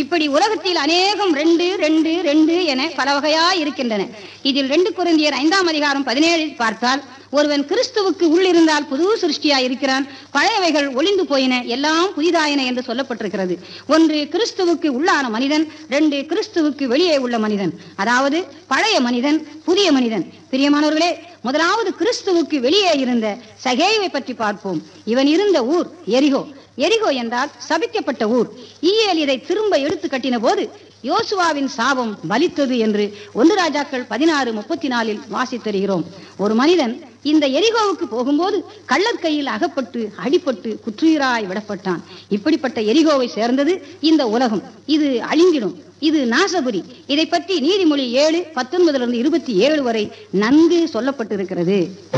இப்படி உலகத்தில் அநேகம் ரெண்டு ரெண்டு ரெண்டு என பல வகையா இருக்கின்றன இதில் ரெண்டு குருந்தியர் ஐந்தாம் அதிகாரம் பதினேழில் பார்த்தால் ஒருவன் கிறிஸ்துவுக்கு உள்ளிருந்தால் புது சிருஷ்டியா இருக்கிறான் பழையவைகள் ஒளிந்து போயின எல்லாம் புதிதாயின என்று சொல்லப்பட்டிருக்கிறது ஒன்று கிறிஸ்துவுக்கு உள்ளான மனிதன் ரெண்டு கிறிஸ்துவுக்கு வெளியே உள்ள மனிதன் அதாவது பழைய மனிதன் புதிய மனிதன் பிரியமானவர்களே முதலாவது கிறிஸ்துவுக்கு வெளியே இருந்த சகேவை பற்றி பார்ப்போம் இவன் இருந்த ஊர் எரிகோ எரிகோ என்றால் சபிக்கப்பட்ட ஊர் ஈயேல் இதை திரும்ப எடுத்து கட்டின போது யோசுவாவின் சாபம் பலித்தது என்று ஒன்று ராஜாக்கள் பதினாறு முப்பத்தி நாலில் வாசித்தருகிறோம் ஒரு மனிதன் இந்த எரிகோவுக்கு போகும்போது கள்ளர் கையில் அகப்பட்டு அடிபட்டு குற்றுயிராய் விடப்பட்டான் இப்படிப்பட்ட எரிகோவை சேர்ந்தது இந்த உலகம் இது அழிந்திடும் இது நாசபுரி இதை பற்றி நீதிமொழி ஏழு பத்தொன்பதுல இருந்து இருபத்தி ஏழு வரை நன்கு சொல்லப்பட்டிருக்கிறது